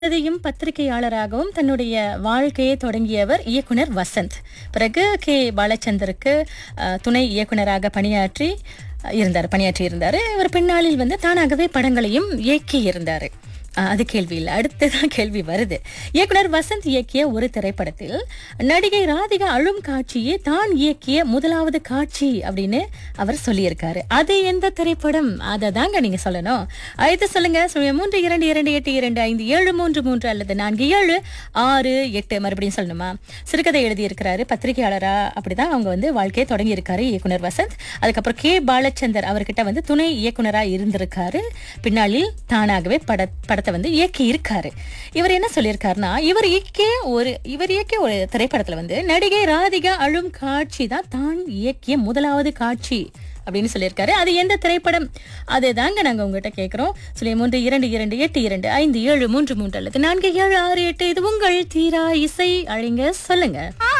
இதையும் பத்திரிகையாளராகவும் தன்னுடைய வாழ்க்கையை தொடங்கியவர் இயக்குனர் வசந்த் பிறகு கே பாலச்சந்தருக்கு அஹ், துணை இயக்குனராக பணியாற்றி அஹ், இருந்தார் பணியாற்றி இருந்தார் இவர் பின்னாளில் வந்து தானாகவே படங்களையும் இயக்கி இருந்தார் அஹ், அது கேள்வி இல்லை அடுத்ததான் கேள்வி வருது இயக்குனர் வசந்த் இயக்கிய ஒரு திரைப்படத்தில் நடிகை ராதிகா அழும் காட்சியே தான் இயக்கிய முதலாவது காட்சி அப்படின்னு அவர் சொல்லியிருக்காரு அது எந்த திரைப்படம் அதை தாங்க நீங்க சொல்லணும் அடுத்து சொல்லுங்க சொல்லுங்க மூன்று இரண்டு இரண்டு எட்டு இரண்டு ஐந்து ஏழு மூன்று மூன்று அல்லது நான்கு ஏழு ஆறு எட்டு மறுபடியும் சொல்லணுமா சிறுகதை எழுதியிருக்கிறாரு பத்திரிகையாளரா அப்படிதான் அவங்க வந்து வாழ்க்கையை தொடங்கி இருக்காரு இயக்குனர் வசந்த் அதுக்கப்புறம் கே பாலச்சந்தர் அவர்கிட்ட வந்து துணை இயக்குனரா இருந்திருக்காரு பின்னாளில் தானாகவே பட படத்தை வந்து இயக்கி இருக்காரு இவர் என்ன சொல்லியிருக்காருன்னா இவர் இயக்கிய ஒரு இவர் இயக்கிய ஒரு திரைப்படத்துல வந்து நடிகை ராதிகா அழும் காட்சி தான் தான் இயக்கிய முதலாவது காட்சி அப்படின்னு சொல்லியிருக்காரு அது எந்த திரைப்படம் அதுதாங்க நாங்க உங்ககிட்ட கேட்கிறோம் சொல்லி மூன்று இரண்டு இரண்டு எட்டு இரண்டு ஐந்து ஏழு மூன்று மூன்று அல்லது நான்கு ஏழு ஆறு எட்டு இது உங்கள் தீரா இசை அழிங்க சொல்லுங்க